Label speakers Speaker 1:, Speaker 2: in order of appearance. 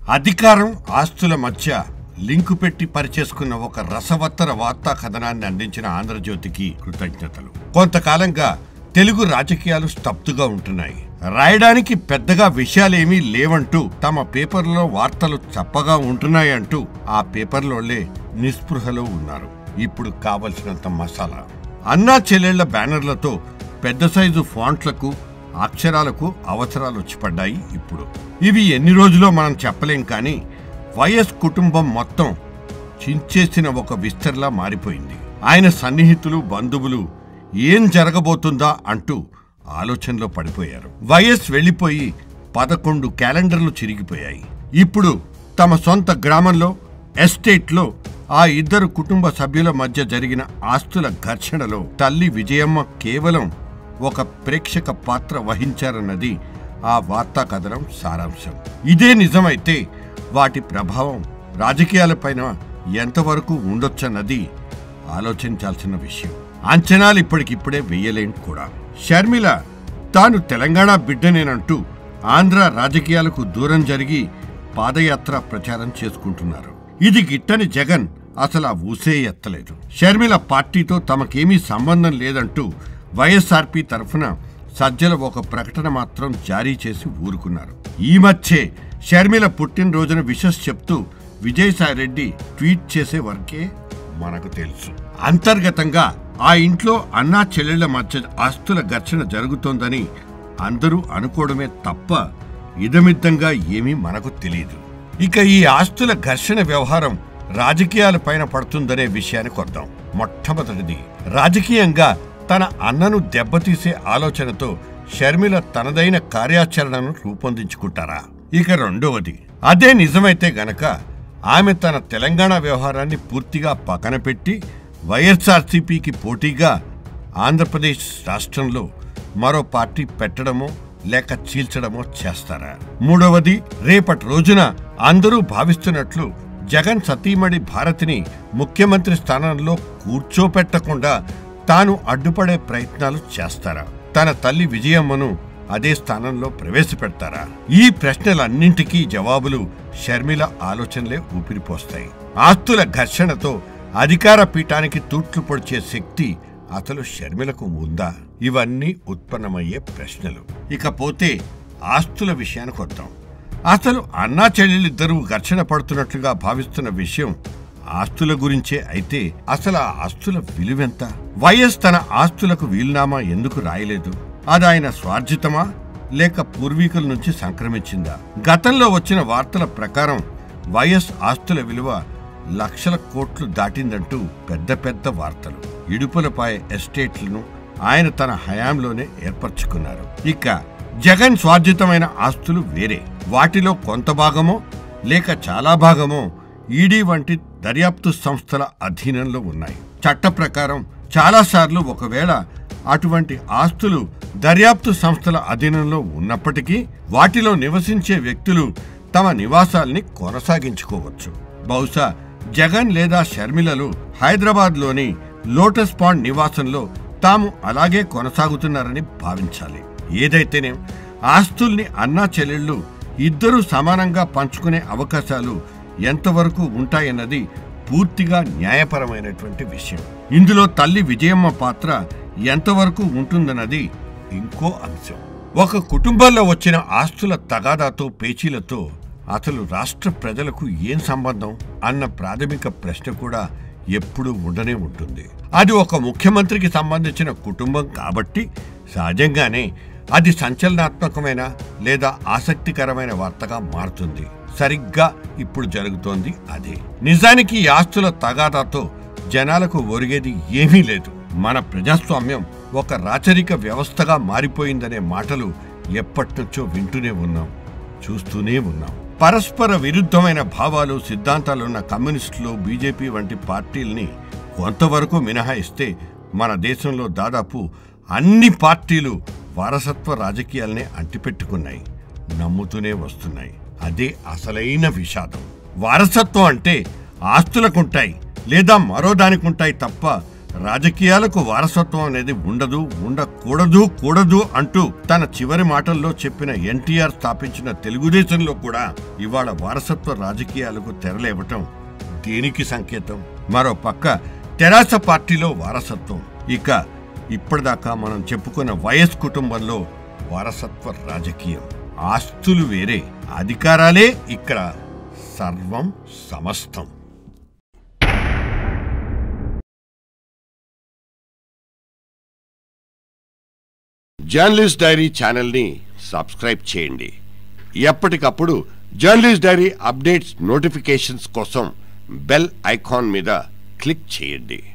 Speaker 1: అధికారం ఆస్తుల మధ్య లింకు పెట్టి పరిచేసుకున్న ఒక రసవత్తర వార్తా కథనాన్ని అందించిన ఆంధ్రజ్యోతికి కృతజ్ఞతలు కొంతకాలంగా తెలుగు రాజకీయాలు స్తబ్దుగా ఉంటున్నాయి రాయడానికి పెద్దగా విషయాలేమీ లేవంటూ తమ పేపర్లో వార్తలు చప్పగా ఉంటున్నాయంటూ ఆ పేపర్లోళ్లే నిస్పృహలో ఉన్నారు ఇప్పుడు కావలసినంత మసాలా అన్నా చెల్లెళ్ల బ్యానర్లతో పెద్ద సైజు ఫాంట్లకు అక్షరాలకు అవసరాలు వచ్చి పడ్డాయి ఇప్పుడు ఇవి ఎన్ని రోజులో మనం చెప్పలేం కానీ వైఎస్ కుటుంబం మొత్తం చించేసిన ఒక విస్తర్లా మారిపోయింది ఆయన సన్నిహితులు బంధువులు ఏం జరగబోతుందా అంటూ ఆలోచనలో పడిపోయారు వైఎస్ వెళ్లిపోయి పదకొండు క్యాలెండర్లు చిరిగిపోయాయి ఇప్పుడు తమ సొంత గ్రామంలో ఎస్టేట్లో ఆ ఇద్దరు కుటుంబ సభ్యుల మధ్య జరిగిన ఆస్తుల ఘర్షణలో తల్లి విజయమ్మ కేవలం ఒక ప్రేక్షక పాత్ర వహించారన్నది ఆ వార్తా కథనం సారాంశం ఇదే నిజమైతే వాటి ప్రభావం రాజకీయాలపైన ఎంతవరకు ఉండొచ్చన్నది ఆలోచించాల్సిన విషయం అంచనాలు ఇప్పటికిప్పుడే వెయ్యలేం కూడా షర్మిల తాను తెలంగాణ బిడ్డనేనంటూ ఆంధ్ర రాజకీయాలకు దూరం జరిగి పాదయాత్ర ప్రచారం చేసుకుంటున్నారు ఇది గిట్టని జగన్ అసలు ఆ ఊసే ఎత్తలేదు షర్మిల పార్టీతో తమకేమీ సంబంధం లేదంటూ వైఎస్ఆర్పి తరఫున సజ్జల ఒక ప్రకటన మాత్రం జారీ చేసి ఊరుకున్నారు ఈ మధ్యే షర్మిల పుట్టినరోజున విషస్ చెప్తూ విజయసాయిరెడ్డి ట్వీట్ చేసే వరకే మనకు తెలుసు అంతర్గతంగా ఆ ఇంట్లో అన్నా చెల్లెళ్ల మధ్య ఆస్తుల ఘర్షణ జరుగుతోందని అందరూ అనుకోవడమే తప్ప ఇదమిద్దంగా ఏమీ మనకు తెలియదు ఇక ఈ ఆస్తుల ఘర్షణ వ్యవహారం రాజకీయాలపైన పడుతుందనే విషయానికి వద్దాం మొట్టమొదటిది రాజకీయంగా తన అన్నను దెబ్బతీసే ఆలోచనతో షర్మిల తనదైన కార్యాచరణను రూపొందించుకుంటారా ఇక రెండవది అదే నిజమైతే గనక ఆమె తన తెలంగాణ వ్యవహారాన్ని పూర్తిగా పక్కన పెట్టి వైఎస్ఆర్సీపీకి పోటీగా ఆంధ్రప్రదేశ్ రాష్ట్రంలో మరో పార్టీ పెట్టడమో లేక చీల్చడమో చేస్తారా మూడవది రేపటి రోజున అందరూ భావిస్తున్నట్లు జగన్ సతీమణి భారతిని ముఖ్యమంత్రి స్థానంలో కూర్చోపెట్టకుండా తాను అడ్డుపడే ప్రయత్నాలు చేస్తారా తన తల్లి విజయమ్మను అదే స్థానంలో ప్రవేశపెడతారా ఈ ప్రశ్నలన్నింటికీ జవాబులు షర్మిల ఆలోచనలే ఊపిరిపోస్తాయి ఆస్తుల ఘర్షణతో అధికార పీఠానికి తూట్లు పొడిచే శక్తి అసలు షర్మిలకు ఉందా ఇవన్నీ ఉత్పన్నమయ్యే ప్రశ్నలు ఇకపోతే ఆస్తుల విషయానికి వద్దాం అసలు అన్నా చెల్లెలిద్దరూ ఘర్షణ పడుతున్నట్లుగా భావిస్తున్న విషయం ఆస్తుల గురించే అయితే అసలు ఆ ఆస్తుల విలువెంత వైఎస్ తన ఆస్తులకు వీలునామా ఎందుకు రాయలేదు అది ఆయన స్వార్జితమా లేక పూర్వీకుల నుంచి సంక్రమించిందా గతంలో వచ్చిన వార్తల ప్రకారం వైఎస్ ఆస్తుల విలువ లక్షల కోట్లు దాటిందంటూ పెద్ద పెద్ద వార్తలు ఇడుపులపాయ ఎస్టేట్లను ఆయన తన హయాంలోనే ఏర్పరచుకున్నారు ఇక జగన్ స్వార్జితమైన ఆస్తులు వేరే వాటిలో కొంత భాగమో లేక చాలా భాగమో ఈడీ వంటి దర్యాప్తు సంస్థల అధీనంలో ఉన్నాయి చట్ట ప్రకారం చాలాసార్లు ఒకవేళ అటువంటి ఆస్తులు దర్యాప్తు సంస్థల అధీనంలో ఉన్నప్పటికీ వాటిలో నివసించే వ్యక్తులు తమ నివాసాల్ని కొనసాగించుకోవచ్చు బహుశా జగన్ లేదా షర్మిలలు హైదరాబాద్లోని లోటస్ పాండ్ నివాసంలో తాము అలాగే కొనసాగుతున్నారని భావించాలి ఏదైతేనేం ఆస్తుల్ని అన్నా చెల్లెళ్ళు ఇద్దరూ సమానంగా పంచుకునే అవకాశాలు ఎంతవరకు ఉంటాయన్నది పూర్తిగా న్యాయపరమైనటువంటి విషయం ఇందులో తల్లి విజయమ్మ పాత్ర ఎంతవరకు ఉంటుందన్నది ఇంకో అంశం ఒక కుటుంబంలో వచ్చిన ఆస్తుల తగాదాతో పేచీలతో అసలు రాష్ట్ర ప్రజలకు ఏం సంబంధం అన్న ప్రాథమిక ప్రశ్న కూడా ఎప్పుడూ ఉండనే ఉంటుంది అది ఒక ముఖ్యమంత్రికి సంబంధించిన కుటుంబం కాబట్టి సహజంగానే అది సంచలనాత్మకమైన లేదా ఆసక్తికరమైన వార్తగా మారుతుంది సరిగ్గా ఇప్పుడు జరుగుతోంది అదే నిజానికి ఈ ఆస్తుల తగాదాతో జనాలకు ఒరిగేది ఏమీ లేదు మన ప్రజాస్వామ్యం ఒక రాచరిక వ్యవస్థగా మారిపోయిందనే మాటలు ఎప్పటినుంచో వింటూనే ఉన్నాం చూస్తూనే ఉన్నాం పరస్పర విరుద్ధమైన భావాలు సిద్ధాంతాలున్న కమ్యూనిస్టులు బీజేపీ వంటి పార్టీల్ని కొంతవరకు మినహాయిస్తే మన దేశంలో దాదాపు అన్ని పార్టీలు వారసత్వ రాజకీయాల్ని అంటిపెట్టుకున్నాయి నమ్ముతూనే వస్తున్నాయి అదే అసలైన విషాదం వారసత్వం అంటే ఆస్తులకుంటాయి లేదా మరో దానికుంటాయి తప్ప రాజకీయాలకు వారసత్వం అనేది ఉండదు ఉండకూడదు కూడదు అంటూ తన చివరి మాటల్లో చెప్పిన ఎన్టీఆర్ స్థాపించిన తెలుగుదేశంలో కూడా ఇవాళ వారసత్వ రాజకీయాలకు తెరలేవటం దేనికి సంకేతం మరో పక్క తెరాస పార్టీలో వారసత్వం ఇక ఇప్పటిదాకా మనం చెప్పుకున్న వైఎస్ కుటుంబంలో వారసత్వ రాజకీయం ఆస్తులు వేరే అధికారాలే ఇక్కడ సర్వం సమస్తం జర్నలిస్ట్ డైరీ ఛానల్ని సబ్స్క్రైబ్ చేయండి ఎప్పటికప్పుడు జర్నలిస్ట్ డైరీ అప్డేట్స్ నోటిఫికేషన్స్ కోసం బెల్ ఐకాన్ మీద క్లిక్ చేయండి